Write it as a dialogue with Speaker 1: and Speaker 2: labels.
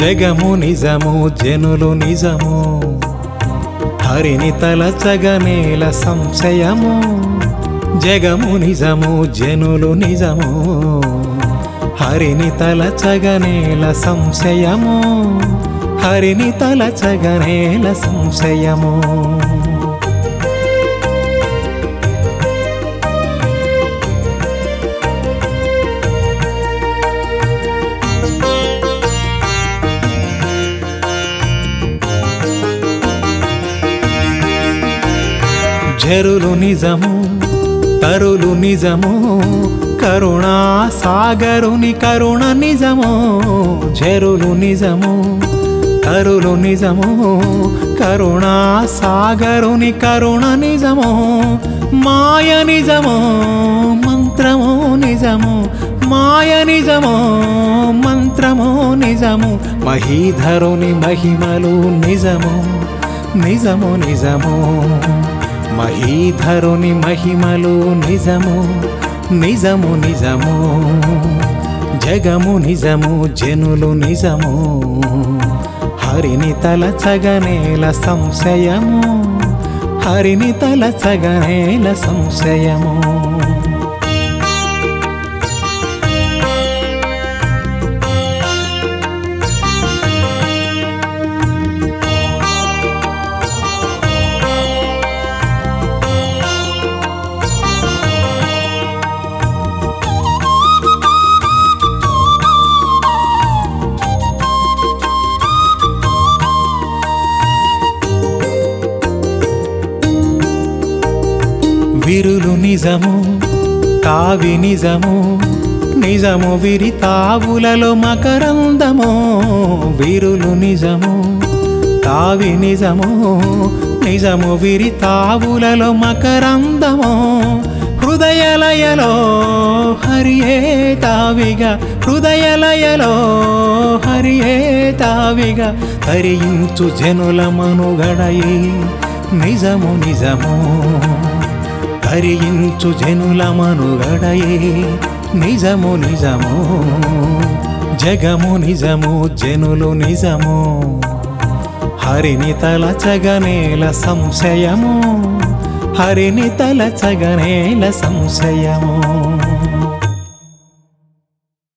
Speaker 1: జగము నిజము జనులు నిజము హరిని తలచగనేల సంశయము జగము నిజము జనులు నిజము హరిని తలచగనేల సంశయము హరిని తలచగనేల సంశయము జరులు నిజము తరులు నిజము కరుణా సాగరుని కరుణ నిజము జరులు నిజము తరులు నిజము కరుణా సాగరుని కరుణ నిజము మాయ నిజము మంత్రము నిజము మాయ నిజము మంత్రము నిజము మహీధరుని మహిమలు నిజము నిజము నిజము మహీధరుని మహిమలు నిజము నిజము నిజము జగము నిజము జనులు నిజము హరిని తలచగనేల సంశయము హరిని తలచగనేల సంశయము విరులు నిజము తావి నిజము నిజము విరి తావులలో మకరందము విరులు నిజము తావి నిజము నిజము విరి తావులలో మకరందము హృదయలయలో హరియే తావిగా హృదయలయలో హరియే తావిగా హరించు జనుల మనుగడయే నిజము నిజము హరించు జనుల మనుగడయే నిజము నిజము జగము నిజము జనులు నిజము హరిని తలచగనేల సంశయము హరిని తలచగనేల సంశయము